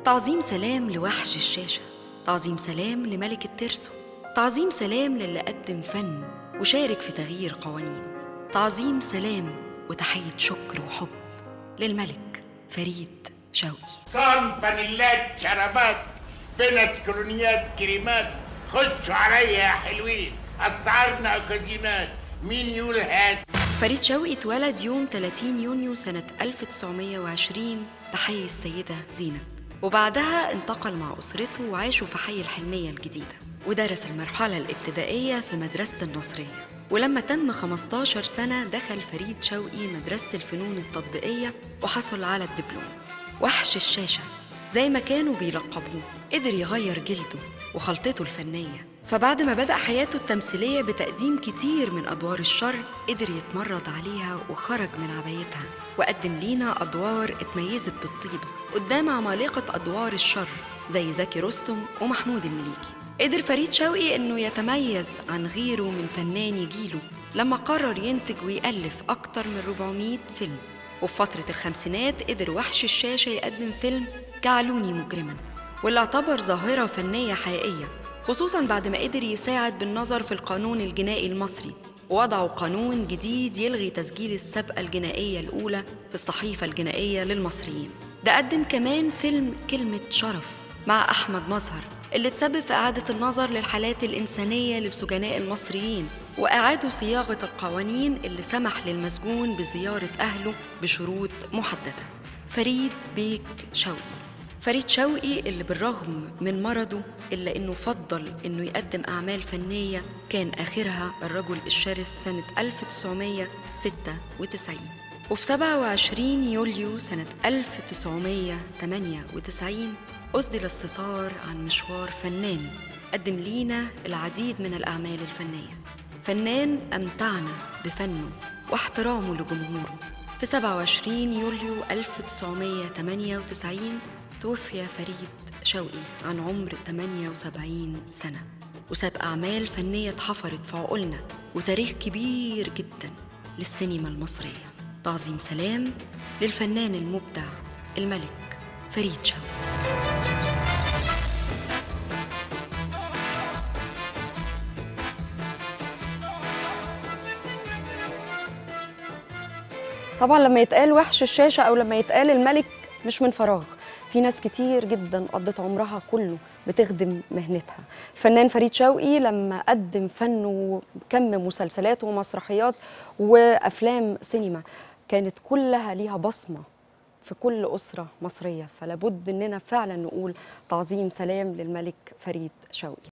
تعظيم سلام لوحش الشاشة تعظيم سلام لملك الترسو تعظيم سلام للي قدم فن وشارك في تغيير قوانين تعظيم سلام وتحية شكر وحب للملك فريد شوقي صان فانيلات شرابات بنس كولونيات كريمات خشوا عليا يا حلوين اسعارنا كازينات مين يقول هات فريد شوقي اتولد يوم 30 يونيو سنة 1920 بحي السيدة زينب وبعدها انتقل مع أسرته وعاشوا في حي الحلمية الجديدة ودرس المرحلة الابتدائية في مدرسة النصرية ولما تم 15 سنة دخل فريد شوقي مدرسة الفنون التطبيقية وحصل على الدبلوم وحش الشاشة زي ما كانوا بيلقبوه قدر يغير جلده وخلطته الفنية فبعد ما بدأ حياته التمثيلية بتقديم كتير من أدوار الشر قدر يتمرد عليها وخرج من عبايتها وقدم لينا أدوار اتميزت بالطيبة قدام عمالقة أدوار الشر زي زكي رستم ومحمود المليكي قدر فريد شوقي إنه يتميز عن غيره من فناني جيله لما قرر ينتج ويألف أكتر من 400 فيلم وفي فترة الخمسينات قدر وحش الشاشة يقدم فيلم جعلوني مجرما واللي اعتبر ظاهرة فنية حقيقية خصوصا بعد ما قدر يساعد بالنظر في القانون الجنائي المصري ووضعوا قانون جديد يلغي تسجيل السابقة الجنائية الأولى في الصحيفة الجنائية للمصريين ده قدم كمان فيلم كلمة شرف مع أحمد مظهر اللي تسبب في إعادة النظر للحالات الإنسانية للسجناء المصريين وإعادة صياغة القوانين اللي سمح للمسجون بزيارة أهله بشروط محددة فريد بيك شوقي فريد شوقي اللي بالرغم من مرضه إلا إنه فضل إنه يقدم أعمال فنية كان آخرها الرجل الشرس سنة 1996 وفي 27 يوليو سنة 1998 أسدل الستار عن مشوار فنان قدم لينا العديد من الأعمال الفنية فنان أمتعنا بفنه واحترامه لجمهوره في 27 يوليو 1998 توفي فريد شوقي عن عمر 78 سنة وساب أعمال فنية اتحفرت في عقولنا وتاريخ كبير جدا للسينما المصرية تعظيم سلام للفنان المبدع الملك فريد شوقي طبعا لما يتقال وحش الشاشة أو لما يتقال الملك مش من فراغ في ناس كتير جدا قضت عمرها كله بتخدم مهنتها الفنان فريد شوقي لما قدم فنه كم مسلسلات ومسرحيات وأفلام سينما كانت كلها ليها بصمة في كل أسرة مصرية فلابد إننا فعلا نقول تعظيم سلام للملك فريد شوقي